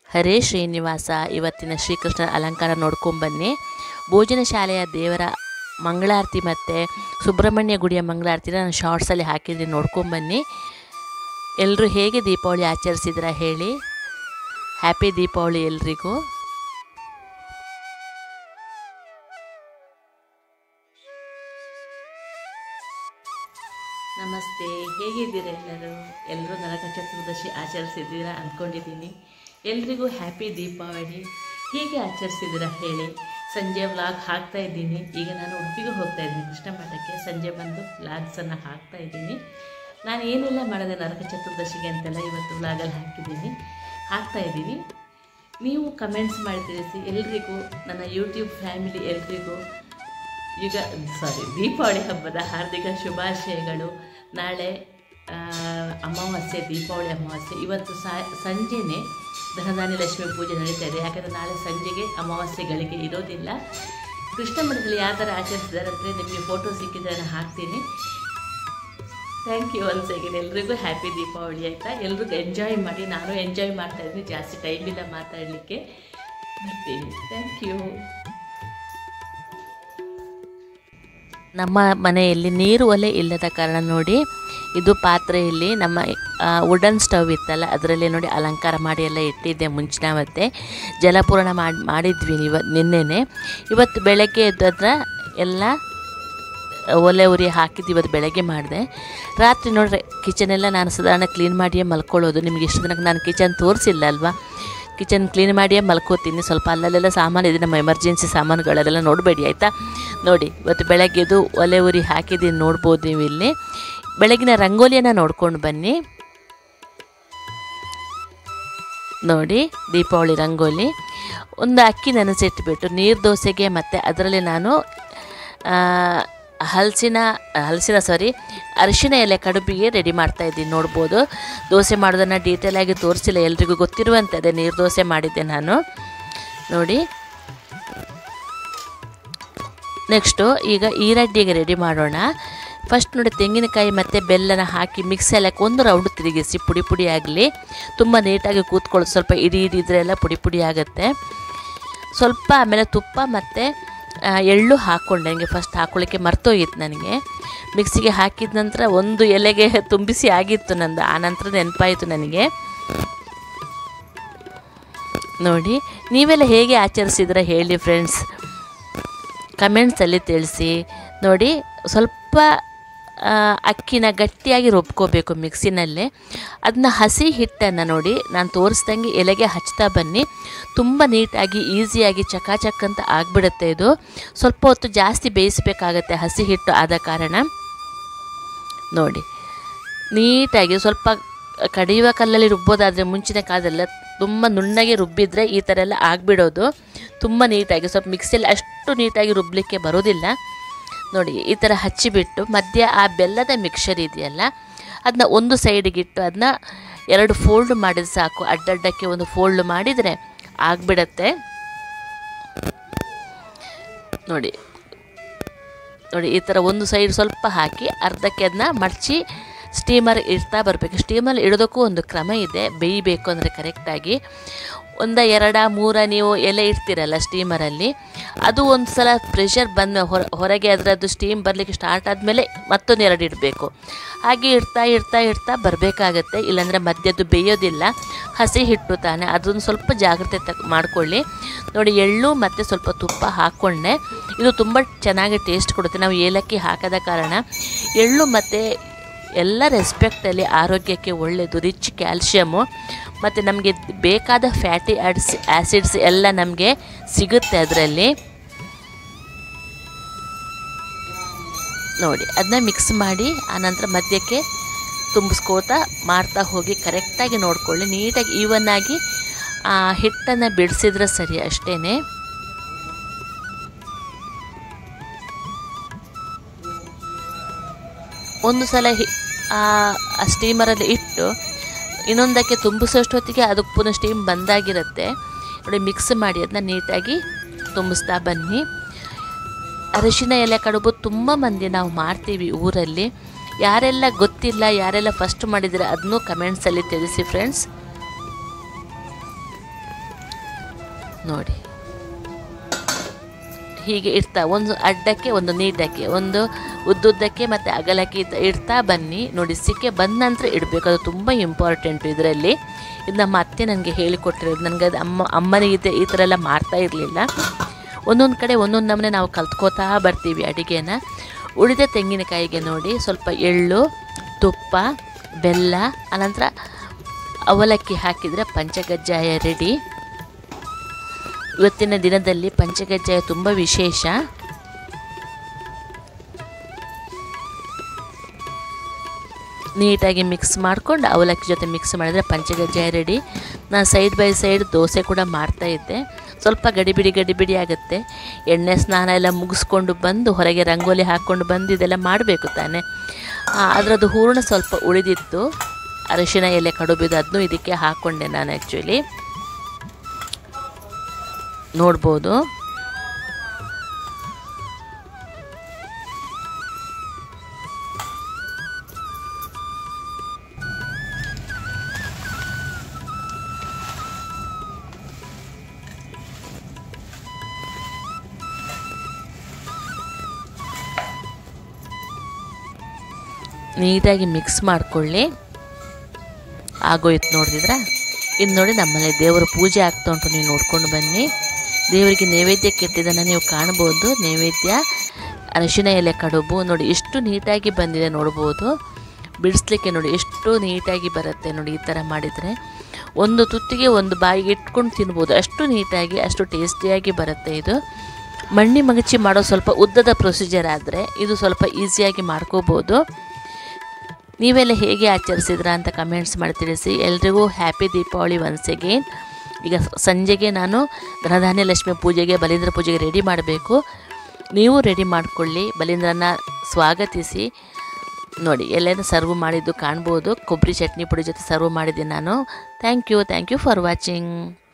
ಹರೇ ಶ್ರೀನಿವಾಸ ಇವತ್ತಿನ ಶ್ರೀಕೃಷ್ಣ ಅಲಂಕಾರ ನೋಡ್ಕೊಂಬನ್ನಿ ಭೋಜನ ಶಾಲೆಯ ದೇವರ ಮಂಗಳಾರತಿ ಮತ್ತು ಸುಬ್ರಹ್ಮಣ್ಯ ಗುಡಿಯ ಮಂಗಳಾರತಿನ ನಾನು ಶಾರ್ಟ್ಸಲ್ಲಿ ಹಾಕಿದ್ದೀನಿ ನೋಡ್ಕೊಂಬನ್ನಿ ಎಲ್ಲರೂ ಹೇಗೆ ದೀಪಾವಳಿ ಆಚರಿಸಿದ್ರ ಹೇಳಿ ಹ್ಯಾಪಿ ದೀಪಾವಳಿ ಎಲ್ರಿಗೂ ನಮಸ್ತೆ ಹೇಗಿದ್ದೀರಾ ಎಲ್ಲರೂ ಎಲ್ಲರೂ ನರಕ ಚತುರ್ದಶಿ ಆಚರಿಸಿದ್ದೀರಾ ಅಂದ್ಕೊಂಡಿದ್ದೀನಿ ಎಲ್ರಿಗೂ ಹ್ಯಾಪಿ ದೀಪಾವಳಿ ಹೀಗೆ ಆಚರಿಸಿದ್ದೀರಾ ಹೇಳಿ ಸಂಜೆ ವ್ಲಾಗ್ ಹಾಕ್ತಾ ಇದ್ದೀನಿ ಈಗ ನಾನು ಉಡುಪಿಗೆ ಹೋಗ್ತಾ ಇದ್ದೀನಿ ಕೃಷ್ಣ ಮಠಕ್ಕೆ ಸಂಜೆ ಬಂದು ವ್ಲಾಗ್ಸನ್ನು ಹಾಕ್ತಾ ಇದ್ದೀನಿ ನಾನು ಏನೆಲ್ಲ ಮಾಡಿದೆ ನರಕ ಚತುರ್ದಶಿಗೆ ಅಂತೆಲ್ಲ ಇವತ್ತು ವ್ಲಾಗಲ್ಲಿ ಹಾಕಿದ್ದೀನಿ ಹಾಕ್ತಾ ಇದ್ದೀನಿ ನೀವು ಕಮೆಂಟ್ಸ್ ಮಾಡಿ ತಿಳಿಸಿ ಎಲ್ರಿಗೂ ನನ್ನ ಯೂಟ್ಯೂಬ್ ಫ್ಯಾಮಿಲಿ ಎಲ್ರಿಗೂ ಈಗ ಸಾರಿ ದೀಪಾವಳಿ ಹಬ್ಬದ ಹಾರ್ದಿಕ ಶುಭಾಶಯಗಳು ನಾಳೆ ಆ, ಅಮಾವಾಸ್ಯೆ ದೀಪಾವಳಿ ಅಮಾವಾಸ್ಯೆ ಇವತ್ತು ಸಾ ಸಂಜೆನೇ ಧನಧಾನ್ಯ ಲಕ್ಷ್ಮಿ ಪೂಜೆ ನಡೀತಾ ಇದೆ ಯಾಕಂದರೆ ನಾಳೆ ಸಂಜೆಗೆ ಅಮಾವಾಸ್ಯೆಗಳಿಗೆ ಇರೋದಿಲ್ಲ ಕೃಷ್ಣ ಮಠದಲ್ಲಿ ಯಾವ ಥರ ಆಚರಿಸಿದ್ದಾರೆ ಅಂದರೆ ನಿಮಗೆ ಫೋಟೋ ಸಿಕ್ಕಿದ್ರೆ ನಾನು ಹಾಕ್ತೀನಿ ಥ್ಯಾಂಕ್ ಯು ಒನ್ಸ್ ಅಗೇನ್ ಎಲ್ರಿಗೂ ಹ್ಯಾಪಿ ದೀಪಾವಳಿ ಆಯಿತಾ ಎಲ್ರಿಗೂ ಎಂಜಾಯ್ ಮಾಡಿ ನಾನು ಎಂಜಾಯ್ ಮಾಡ್ತಾ ಇದ್ದೀನಿ ಜಾಸ್ತಿ ಟೈಮ್ ಇಲ್ಲ ಮಾತಾಡಲಿಕ್ಕೆ ಬರ್ತೀನಿ ಥ್ಯಾಂಕ್ ಯು ನಮ್ಮ ಮನೆಯಲ್ಲಿ ನೀರು ಒಲೆ ಇಲ್ಲದ ಕಾರಣ ನೋಡಿ ಇದು ಪಾತ್ರೆಯಲ್ಲಿ ನಮ್ಮ ವುಡನ್ ಸ್ಟವ್ ಇತ್ತಲ್ಲ ಅದರಲ್ಲಿ ನೋಡಿ ಅಲಂಕಾರ ಮಾಡಿ ಎಲ್ಲ ಇಟ್ಟಿದ್ದೆ ಮುಂಚಿನವತ್ತೆ ಜಲಪೂರ್ಣ ಮಾಡಿ ಮಾಡಿದ್ವಿ ಇವ ನಿನ್ನೆನೆ ಇವತ್ತು ಬೆಳಗ್ಗೆ ಎದ್ದದ್ರ ಎಲ್ಲ ಒಲೆ ಉರಿ ಹಾಕಿದ್ದು ಇವತ್ತು ಬೆಳಗ್ಗೆ ಮಾಡಿದೆ ರಾತ್ರಿ ನೋಡ್ರೆ ಕಿಚನೆಲ್ಲ ನಾನು ಸಾಧಾರಣ ಕ್ಲೀನ್ ಮಾಡಿಯೇ ಮಲ್ಕೊಳ್ಳೋದು ನಿಮಗೆ ಇಷ್ಟು ದಿನಕ್ಕೆ ನಾನು ಕಿಚನ್ ತೋರಿಸಿಲ್ಲ ಅಲ್ವಾ ಕಿಚನ್ ಕ್ಲೀನ್ ಮಾಡಿಯೇ ಮಲ್ಕೋತೀನಿ ಸ್ವಲ್ಪ ಅಲ್ಲಲ್ಲೆಲ್ಲ ಸಾಮಾನು ಇದೆ ನಮ್ಮ ಎಮರ್ಜೆನ್ಸಿ ಸಾಮಾನುಗಳಲ್ಲೆಲ್ಲ ನೋಡಬೇಡಿ ಆಯಿತಾ ನೋಡಿ ಇವತ್ತು ಬೆಳಗ್ಗೆದು ಒಲೆ ಉರಿ ಹಾಕಿದ್ದೀನಿ ನೋಡ್ಬೋದು ನೀವು ಇಲ್ಲಿ ಬೆಳಗಿನ ರಂಗೋಲಿಯನ್ನು ನೋಡ್ಕೊಂಡು ಬನ್ನಿ ನೋಡಿ ದೀಪಾವಳಿ ರಂಗೋಲಿ ಒಂದು ಅಕ್ಕಿ ನೆನೆಸಿಟ್ಬಿಟ್ಟು ನೀರು ದೋಸೆಗೆ ಮತ್ತು ಅದರಲ್ಲಿ ನಾನು ಆ, ಹಲಸಿನ ಹಲಸಿನ ಸಾರಿ ಅರಿಶಿನ ಎಲೆ ಕಡುಬಿಗೆ ರೆಡಿ ಮಾಡ್ತಾ ಇದ್ದೀನಿ ನೋಡ್ಬೋದು ದೋಸೆ ಮಾಡೋದನ್ನು ಡೀಟೇಲಾಗಿ ತೋರಿಸಿಲ್ಲ ಎಲ್ರಿಗೂ ಗೊತ್ತಿರುವಂತೆ ಅದೇ ನೀರು ದೋಸೆ ಮಾಡಿದ್ದೆ ನಾನು ನೋಡಿ ನೆಕ್ಸ್ಟು ಈಗ ಈರಡ್ಡಿಗೆ ರೆಡಿ ಮಾಡೋಣ ಫಸ್ಟ್ ನೋಡಿ ತೆಂಗಿನಕಾಯಿ ಮತ್ತು ಬೆಲ್ಲನ ಹಾಕಿ ಮಿಕ್ಸೆಲ್ಲಕ್ಕೆ ಒಂದು ರೌಂಡ್ ತಿರುಗಿಸಿ ಪುಡಿ ಪುಡಿ ಆಗಲಿ ತುಂಬ ನೀಟಾಗಿ ಕೂತ್ಕೊಳ್ಳೋದು ಸ್ವಲ್ಪ ಇಡಿ ಇಡಿ ಇದ್ರೆ ಎಲ್ಲ ಪುಡಿ ಪುಡಿ ಆಗುತ್ತೆ ಸ್ವಲ್ಪ ಆಮೇಲೆ ತುಪ್ಪ ಮತ್ತು ಆ, ಎಳ್ಳು ಹಾಕ್ಕೊಂಡೆ ನನಗೆ ಫಸ್ಟ್ ಹಾಕ್ಕೊಳ್ಳಿಕ್ಕೆ ಮರ್ತೋಗಿತ್ತು ನನಗೆ ಮಿಕ್ಸಿಗೆ ಹಾಕಿದ ನಂತರ ಒಂದು ಎಲೆಗೆ ತುಂಬಿಸಿ ಆಗಿತ್ತು ನಂದು ಆ ನಂತರ ನೆನಪಾಯಿತು ನನಗೆ ನೋಡಿ ನೀವೆಲ್ಲ ಹೇಗೆ ಆಚರಿಸಿದ್ರೆ ಹೇಳಿ ಫ್ರೆಂಡ್ಸ್ ಕಮೆಂಟ್ಸಲ್ಲಿ ತಿಳಿಸಿ ನೋಡಿ ಸ್ವಲ್ಪ ಆ, ಅಕ್ಕಿನ ಗಟ್ಟಿಯಾಗಿ ರುಬ್ಕೋಬೇಕು ಮಿಕ್ಸಿನಲ್ಲೇ ಅದನ್ನ ಹಸಿ ಹಿಟ್ಟನ್ನು ನೋಡಿ ನಾನು ತೋರಿಸ್ದಂಗೆ ಎಲೆಗೆ ಹಚ್ತಾ ಬನ್ನಿ ತುಂಬ ನೀಟಾಗಿ ಈಸಿಯಾಗಿ ಚಕಾಚಕ್ ಅಂತ ಆಗಿಬಿಡುತ್ತೆ ಇದು ಸ್ವಲ್ಪ ಹೊತ್ತು ಜಾಸ್ತಿ ಬೇಯಿಸಬೇಕಾಗತ್ತೆ ಹಸಿ ಹಿಟ್ಟು ಆದ ಕಾರಣ ನೋಡಿ ನೀಟಾಗಿ ಸ್ವಲ್ಪ ಕಡಿಯುವ ಕಲ್ಲಲ್ಲಿ ರುಬ್ಬೋದಾದರೆ ಮುಂಚಿನ ಕಾಲದಲ್ಲ ತುಂಬ ನುಣ್ಣಗೆ ರುಬ್ಬಿದರೆ ಈ ಥರ ಎಲ್ಲ ಆಗಿಬಿಡೋದು ತುಂಬ ನೀಟಾಗಿ ಸ್ವಲ್ಪ ಮಿಕ್ಸಿಯಲ್ಲಿ ಅಷ್ಟು ನೀಟಾಗಿ ರುಬ್ಬಲಿಕ್ಕೆ ಬರೋದಿಲ್ಲ ನೋಡಿ ಈ ಥರ ಹಚ್ಚಿಬಿಟ್ಟು ಮಧ್ಯ ಆ ಬೆಲ್ಲದ ಮಿಕ್ಸರ್ ಇದೆಯಲ್ಲ ಅದನ್ನ ಒಂದು ಸೈಡಿಗಿಟ್ಟು ಅದನ್ನ ಎರಡು ಫೋಲ್ಡ್ ಮಾಡಿದ್ರೆ ಸಾಕು ಅಡ್ಡಡ್ಡಕ್ಕೆ ಒಂದು ಫೋಲ್ಡ್ ಮಾಡಿದರೆ ಆಗಿಬಿಡತ್ತೆ ನೋಡಿ ನೋಡಿ ಈ ಥರ ಒಂದು ಸೈಡ್ ಸ್ವಲ್ಪ ಹಾಕಿ ಅರ್ಧಕ್ಕೆ ಅದನ್ನ ಮಡಚಿ ಸ್ಟೀಮರ್ ಇಡ್ತಾ ಬರಬೇಕು ಸ್ಟೀಮರ್ ಇಡೋದಕ್ಕೂ ಒಂದು ಕ್ರಮ ಇದೆ ಬೇಯಬೇಕು ಅಂದರೆ ಕರೆಕ್ಟಾಗಿ ಒಂದ ಎರಡ ಮೂರ ನೀವು ಎಲೆ ಇಡ್ತೀರಲ್ಲ ಸ್ಟೀಮರಲ್ಲಿ ಅದು ಒಂದು ಸಲ ಪ್ರೆಷರ್ ಬಂದ ಹೊರ ಹೊರಗೆ ಅದರದ್ದು ಸ್ಟೀಮ್ ಬರಲಿಕ್ಕೆ ಸ್ಟಾರ್ಟ್ ಆದಮೇಲೆ ಮತ್ತೊಂದು ಎರಡು ಇಡಬೇಕು ಹಾಗೆ ಇಡ್ತಾ ಇಡ್ತಾ ಇಡ್ತಾ ಬರಬೇಕಾಗತ್ತೆ ಇಲ್ಲಾಂದರೆ ಮಧ್ಯದ್ದು ಬೇಯೋದಿಲ್ಲ ಹಸಿ ಹಿಟ್ಟು ತಾನೆ ಅದನ್ನು ಸ್ವಲ್ಪ ಜಾಗ್ರತೆ ತಕ್ ಮಾಡ್ಕೊಳ್ಳಿ ನೋಡಿ ಎಳ್ಳು ಮತ್ತು ಸ್ವಲ್ಪ ತುಪ್ಪ ಹಾಕ್ಕೊಂಡೆ ಇದು ತುಂಬ ಚೆನ್ನಾಗಿ ಟೇಸ್ಟ್ ಕೊಡುತ್ತೆ ನಾವು ಏಲಕ್ಕಿ ಹಾಕದ ಕಾರಣ ಎಳ್ಳು ಮತ್ತು ಎಲ್ಲ ರೆಸ್ಪೆಕ್ಟಲ್ಲಿ ಆರೋಗ್ಯಕ್ಕೆ ಒಳ್ಳೆಯದು ರಿಚ್ ಕ್ಯಾಲ್ಶಿಯಮು ಮತ್ತು ನಮಗೆ ಬೇಕಾದ ಫ್ಯಾಟಿ ಆಡ್ಸ್ ಆ್ಯಸಿಡ್ಸ್ ಎಲ್ಲ ನಮಗೆ ಸಿಗುತ್ತೆ ಅದರಲ್ಲಿ ನೋಡಿ ಅದನ್ನ ಮಿಕ್ಸ್ ಮಾಡಿ ಆನಂತರ ಮಧ್ಯಕ್ಕೆ ತುಂಬಿಸ್ಕೋತಾ ಮಾಡ್ತಾ ಹೋಗಿ ಕರೆಕ್ಟಾಗಿ ನೋಡ್ಕೊಳ್ಳಿ ನೀಟಾಗಿ ಈವನ್ ಆಗಿ ಆ ಹಿಟ್ಟನ್ನು ಬಿಡಿಸಿದ್ರೆ ಸರಿ ಅಷ್ಟೇ ಒಂದು ಸಲ ಹಿ ಆ ಆ ಸ್ಟೀಮರಲ್ಲಿ ಇಟ್ಟು ಇನ್ನೊಂದಕ್ಕೆ ತುಂಬಿಸೋಷ್ಟೊತ್ತಿಗೆ ಅದಕ್ಕೆ ಪುನಃ ಸ್ಟೀಮ್ ಬಂದಾಗಿರುತ್ತೆ ನೋಡಿ ಮಿಕ್ಸ್ ಮಾಡಿ ಅದನ್ನ ನೀಟಾಗಿ ತುಂಬಿಸ್ತಾ ಬನ್ನಿ ಅರಿಶಿನ ಎಲೆ ಕಡುಬು ತುಂಬ ಮಂದಿ ನಾವು ಮಾಡ್ತೀವಿ ಊರಲ್ಲಿ ಯಾರೆಲ್ಲ ಗೊತ್ತಿಲ್ಲ ಯಾರೆಲ್ಲ ಫಸ್ಟ್ ಮಾಡಿದರೆ ಅದನ್ನೂ ಕಮೆಂಟ್ಸಲ್ಲಿ ತಿಳಿಸಿ ಫ್ರೆಂಡ್ಸ್ ನೋಡಿ ಹೀಗೆ ಇಡ್ತಾ ಒಂದು ಅಡ್ಡಕ್ಕೆ ಒಂದು ನೀಟಕ್ಕೆ ಒಂದು ಉದ್ದುದ್ದಕ್ಕೆ ಮತ್ತು ಅಗಲಕ್ಕೆ ಇತ್ತ- ಇಡ್ತಾ ಬನ್ನಿ ನೋಡಿ ಸಿಕ್ಕೆ ಬಂದ ನಂತರ ಇಡಬೇಕು ಅದು ತುಂಬ ಇಂಪಾರ್ಟೆಂಟು ಇದರಲ್ಲಿ ಇದು ನಮ್ಮ ಅತ್ತೆ ನನಗೆ ಹೇಳಿಕೊಟ್ಟಿರೋದು ನನಗೆ ಅದು ಅಮ್ಮ ಅಮ್ಮನಿಗೆ ಈ ಥರ ಎಲ್ಲ ಮಾಡ್ತಾ ಇರಲಿಲ್ಲ ಒಂದೊಂದು ಕಡೆ ಒಂದೊಂದು ನಮೂನೆ ನಾವು ಕಲ್ತ್ಕೋತಾ ಬರ್ತೀವಿ ಅಡುಗೆನ ಉಳಿದ ತೆಂಗಿನಕಾಯಿಗೆ ನೋಡಿ ಸ್ವಲ್ಪ ಎಳ್ಳು ತುಪ್ಪ ಬೆಲ್ಲ ಅನಂತರ ಅವಲಕ್ಕಿ ಹಾಕಿದರೆ ಪಂಚಕಜ್ಜಾಯ ರೆಡಿ ಇವತ್ತಿನ ದಿನದಲ್ಲಿ ಪಂಚಕಜ್ಜಾಯ ತುಂಬ ವಿಶೇಷ ನೀಟಾಗಿ ಮಿಕ್ಸ್ ಮಾಡ್ಕೊಂಡು ಅವಲಕ್ಕಿ ಜೊತೆ ಮಿಕ್ಸ್ ಮಾಡಿದರೆ ಪಂಚಗಜ್ಜಾಯ ರೆಡಿ ನಾನು ಸೈಡ್ ಬೈ ಸೈಡ್ ದೋಸೆ ಕೂಡ ಮಾಡ್ತಾ ಇದ್ದೆ ಸ್ವಲ್ಪ ಗಡಿಬಿಡಿ ಗಡಿಬಿಡಿ ಆಗುತ್ತೆ ಎಣ್ಣೆ ಸ್ನಾನ ಎಲ್ಲ ಮುಗಿಸ್ಕೊಂಡು ಬಂದು ಹೊರಗೆ ರಂಗೋಲಿ ಹಾಕ್ಕೊಂಡು ಬಂದು ಇದೆಲ್ಲ ಮಾಡಬೇಕು ತಾನೆ ಆ, ಅದರದ್ದು ಹೂರಣ ಸ್ವಲ್ಪ ಉಳಿದಿತ್ತು ಅರಿಶಿನ ಎಲೆ ಕಡುಬಿದ್ದು ಅದನ್ನು ಇದಕ್ಕೆ ಹಾಕ್ಕೊಂಡೆ ನಾನು ಆ್ಯಕ್ಚುಲಿ ನೋಡ್ಬೋದು ನೀಟಾಗಿ ಮಿಕ್ಸ್ ಮಾಡ್ಕೊಳ್ಳಿ ಆಗೋಯ್ತು ನೋಡಿದ್ರ ಇದು ನೋಡಿ ನಮ್ಮನೆ ದೇವರ ಪೂಜೆ ಆಗ್ತಾ ಉಂಟು ನೀವು ನೋಡ್ಕೊಂಡು ಬನ್ನಿ ದೇವರಿಗೆ ನೈವೇದ್ಯಕ್ಕೆ ಇಟ್ಟಿದ್ದನ್ನು ನೀವು ಕಾಣ್ಬೋದು ನೈವೇದ್ಯ ಅರಿಶಿನ ಎಲೆ ಕಡುಬು ನೋಡಿ ಎಷ್ಟು ನೀಟಾಗಿ ಬಂದಿದೆ ನೋಡ್ಬೋದು ಬಿಡಿಸ್ಲಿಕ್ಕೆ ನೋಡಿ ಎಷ್ಟು ನೀಟಾಗಿ ಬರುತ್ತೆ ನೋಡಿ ಈ ಥರ ಮಾಡಿದರೆ ಒಂದು ತುತ್ತಿಗೆ ಒಂದು ಬಾಯಿಗೆ ಇಟ್ಕೊಂಡು ತಿನ್ಬೋದು ಅಷ್ಟು ನೀಟಾಗಿ ಅಷ್ಟು ಟೇಸ್ಟಿಯಾಗಿ ಬರುತ್ತೆ ಇದು ಮಣ್ಣಿ ಮಗಚಿ ಮಾಡೋ ಸ್ವಲ್ಪ ಉದ್ದದ ಪ್ರೊಸೀಜರ್ ಆದರೆ ಇದು ಸ್ವಲ್ಪ ಈಸಿಯಾಗಿ ಮಾಡ್ಕೋಬೋದು ನೀವೆಲ್ಲ ಹೇಗೆ ಆಚರಿಸಿದ್ರಾ ಅಂತ ಕಮೆಂಟ್ಸ್ ಮಾಡಿ ತಿಳಿಸಿ ಎಲ್ರಿಗೂ ಹ್ಯಾಪಿ ದೀಪಾವಳಿ ಒನ್ಸ್ ಅಗೇನ್ ಈಗ ಸಂಜೆಗೆ ನಾನು ಧನಧಾನ್ಯ ಲಕ್ಷ್ಮಿ ಪೂಜೆಗೆ ಬಲೀಂದ್ರ ಪೂಜೆಗೆ ರೆಡಿ ಮಾಡಬೇಕು ನೀವು ರೆಡಿ ಮಾಡಿಕೊಳ್ಳಿ ಬಲೀಂದ್ರನ ಸ್ವಾಗತಿಸಿ ನೋಡಿ ಎಲ್ಲೇನು ಸರ್ವ್ ಮಾಡಿದ್ದು ಕಾಣ್ಬೋದು ಕೊಬ್ಬರಿ ಚಟ್ನಿ ಪುಡಿ ಜೊತೆ ಸರ್ವ್ ಮಾಡಿದ್ದೀನಿ ನಾನು thank you thank you for watching